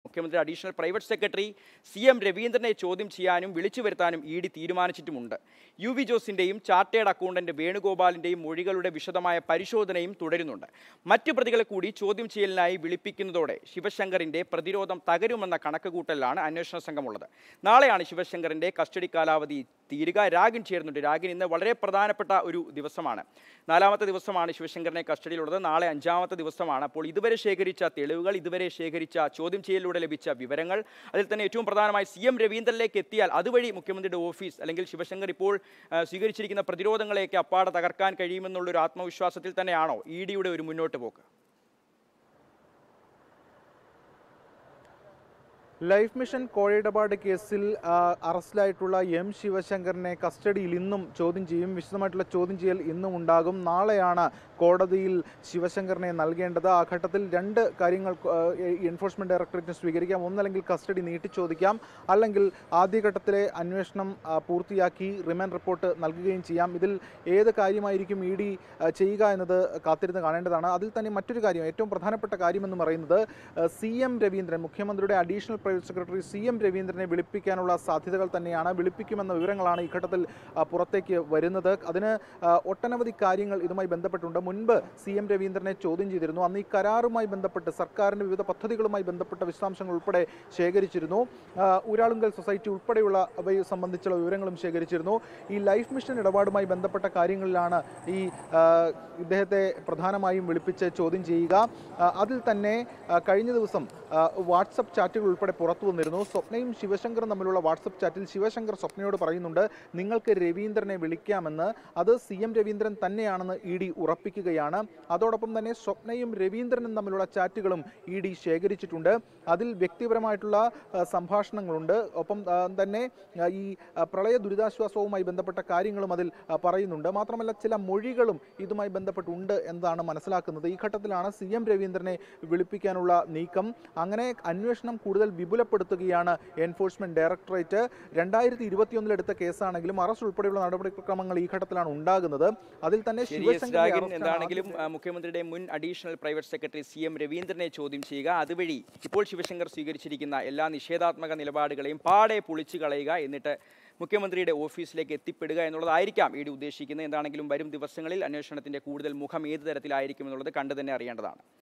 മുഖ്യമന്ത്രി additional private secretary C M രവീന്ദ്രനെ ചോദ്യം ചെയ്യാനും വിളിച്ചു വരുത്താനും ഇ ഡി തീരുമാനിച്ചിട്ടുമുണ്ട് യു വി ജോസിന്റെയും ചാർട്ടേഡ് അക്കൗണ്ടന്റ് വേണുഗോപാലിന്റെയും മൊഴികളുടെ വിശദമായ പരിശോധനയും തുടരുന്നുണ്ട് മറ്റു പ്രതികളെ കൂടി ചോദ്യം ചെയ്യലിനായി വിളിപ്പിക്കുന്നതോടെ ശിവശങ്കറിന്റെ പ്രതിരോധം തകരുമെന്ന കണക്കുകൂട്ടലിലാണ് അന്വേഷണ സംഘമുള്ളത് നാളെയാണ് ശിവശങ്കറിന്റെ കസ്റ്റഡി കാലാവധി തീരുക രാഗിൻ ചേരുന്നുണ്ട് രാഗിൻ ഇന്ന് വളരെ പ്രധാനപ്പെട്ട ഒരു ദിവസമാണ് നാലാമത്തെ ദിവസമാണ് ശിവശങ്കറിനെ കസ്റ്റഡിയിലുള്ളത് നാളെ അഞ്ചാമത്തെ ദിവസമാണ് അപ്പോൾ ഇതുവരെ ശേഖരിച്ച തെളിവുകൾ ഇതുവരെ ശേഖരിച്ച ചോദ്യം ചെയ്യലിലൂടെ ലഭിച്ച വിവരങ്ങൾ അതിൽ തന്നെ ഏറ്റവും പ്രധാനമായി സി എം രവീന്ദ്രനിലേക്ക് എത്തിയാൽ അതുവഴി മുഖ്യമന്ത്രിയുടെ ഓഫീസ് അല്ലെങ്കിൽ ശിവശങ്കർ ഇപ്പോൾ ആ, സ്വീകരിച്ചിരിക്കുന്ന പ്രതിരോധങ്ങളെയൊക്കെ അപ്പാടെ തകർക്കാൻ കഴിയുമെന്നുള്ളൊരു ആത്മവിശ്വാസത്തിൽ തന്നെയാണോ ഇ ഡിയുടെ ഒരു മുന്നോട്ട് പോക്ക് ലൈഫ് മിഷൻ കോഴിയിടപാട് കേസിൽ ആ, അറസ്റ്റിലായിട്ടുള്ള എം ശിവശങ്കറിനെ കസ്റ്റഡിയിൽ ഇന്നും ചോദ്യം ചെയ്യും വിശദമായിട്ടുള്ള ചോദ്യം ചെയ്യൽ ഇന്നും ഉണ്ടാകും നാളെയാണ് കോടതിയിൽ ശിവശങ്കറിനെ നൽകേണ്ടത് ആ ഘട്ടത്തിൽ രണ്ട് കാര്യങ്ങൾ ആ, എൻഫോഴ്സ്മെന്റ് ഡയറക്ടറേറ്റിന് സ്വീകരിക്കാം ഒന്നല്ലെങ്കിൽ കസ്റ്റഡി നീട്ടി ചോദിക്കാം അല്ലെങ്കിൽ ആദ്യഘട്ടത്തിലെ അന്വേഷണം ആ, പൂർത്തിയാക്കി റിമാൻഡ് റിപ്പോർട്ട് നൽകുകയും ചെയ്യാം ഇതിൽ ഏത് കാര്യമായിരിക്കും ഇ ഡി ചെയ്യുക എന്നത് കാത്തിരുന്ന് കാണേണ്ടതാണ് അതിൽ തന്നെ മറ്റൊരു കാര്യം ഏറ്റവും പ്രധാനപ്പെട്ട കാര്യമെന്ന് പറയുന്നത് സി എം രവീന്ദ്രൻ മുഖ്യമന്ത്രിയുടെ additional private secretary C M രവീന്ദ്രനെ വിളിപ്പിക്കാനുള്ള സാധ്യതകൾ തന്നെയാണ് വിളിപ്പിക്കുമെന്ന വിവരങ്ങളാണ് ഈ ഘട്ടത്തിൽ ആ, പുറത്തേക്ക് വരുന്നത് അതിന് ആ, ഒട്ടനവധി കാര്യങ്ങൾ ഇതുമായി ബന്ധപ്പെട്ടുണ്ട് മുൻപ് സി എം രവീന്ദ്രനെ ചോദ്യം ചെയ്തിരുന്നു അന്ന് ഈ കരാറുമായി ബന്ധപ്പെട്ട് സർക്കാരിൻ്റെ വിവിധ പദ്ധതികളുമായി ബന്ധപ്പെട്ട വിശദാംശങ്ങൾ ഉൾപ്പെടെ ശേഖരിച്ചിരുന്നു ആ, ഊരാളുങ്കൽ സൊസൈറ്റി ഉൾപ്പെടെയുള്ള അവയെ സംബന്ധിച്ചുള്ള വിവരങ്ങളും ശേഖരിച്ചിരുന്നു ഈ ലൈഫ് മിഷൻ ഇടപാടുമായി ബന്ധപ്പെട്ട കാര്യങ്ങളിലാണ് ഈ ആ, ഇദ്ദേഹത്തെ പ്രധാനമായും വിളിപ്പിച്ച് ചോദ്യം ചെയ്യുക ആ, അതിൽ തന്നെ ആ, കഴിഞ്ഞ ദിവസം ആ, വാട്സപ്പ് ചാറ്റുകൾ ഉൾപ്പെടെ പുറത്തു വന്നിരുന്നു സ്വപ്നയും ശിവശങ്കറും തമ്മിലുള്ള വാട്സപ്പ് ചാറ്റിൽ ശിവശങ്കർ സ്വപ്നയോട് പറയുന്നുണ്ട് നിങ്ങൾക്ക് രവീന്ദ്രനെ വിളിക്കാമെന്ന് അത് സി എം രവീന്ദ്രൻ തന്നെയാണെന്ന് ഇ ഡി ഉറപ്പിക്കുകയാണ് അതോടൊപ്പം തന്നെ സ്വപ്നയും രവീന്ദ്രനും തമ്മിലുള്ള ചാറ്റുകളും ഇ ഡി ശേഖരിച്ചിട്ടുണ്ട് അതിൽ വ്യക്തിപരമായിട്ടുള്ള ആ, സംഭാഷണങ്ങളുണ്ട് ഒപ്പം ആ, തന്നെ ആ, ഈ ആ, പ്രളയ ദുരിതാശ്വാസവുമായി ബന്ധപ്പെട്ട കാര്യങ്ങളും അതിൽ ആ, പറയുന്നുണ്ട് മാത്രമല്ല ചില മൊഴികളും ഇതുമായി ബന്ധപ്പെട്ടുണ്ട് എന്നതാണ് മനസ്സിലാക്കുന്നത് ഈ ഘട്ടത്തിലാണ് സി എം രവീന്ദ്രനെ വിളിപ്പിക്കാനുള്ള നീക്കം അങ്ങനെ അന്വേഷണം കൂടുതൽ വിപുലപ്പെടുത്തുകയാണ് എൻഫോഴ്സ്മെന്റ് ഡയറക്ടറേറ്റ് രണ്ടായിരത്തി ഇരുപത്തിയൊന്നിൽ എടുത്ത കേസാണെങ്കിലും അറസ്റ്റ് ഉൾപ്പെടെയുള്ള നടപടിക്രമങ്ങൾ ഈ ഘട്ടത്തിലാണ് ഉണ്ടാകുന്നത് അതിൽ തന്നെ ശരി എസ് ശിവശങ്കറിന്റെ രാഗിൻ അറസ്റ്റാണ് എന്താണെങ്കിലും ആ, മുഖ്യമന്ത്രിയുടെ മുൻ additional private secretary C M രവീന്ദ്രനെ ചോദ്യം ചെയ്യുക അതുവഴി ഇപ്പോൾ ശിവശങ്കർ സ്വീകരിച്ചിരിക്കുന്ന എല്ലാ നിഷേധാത്മക നിലപാടുകളെയും പാടെ പൊളിച്ചു കളയുക എന്നിട്ട് മുഖ്യമന്ത്രിയുടെ ഓഫീസിലേക്ക് എത്തിപ്പെടുക എന്നുള്ളതായിരിക്കാം ഇ ഡി ഉദ്ദേശിക്കുന്നത് എന്താണെങ്കിലും വരും ദിവസങ്ങളിൽ അന്വേഷണത്തിന്റെ കൂടുതൽ മുഖം ഏത് തരത്തിലായിരിക്കും എന്നുള്ളത് കണ്ടു തന്നെ അറിയേണ്ടതാണ്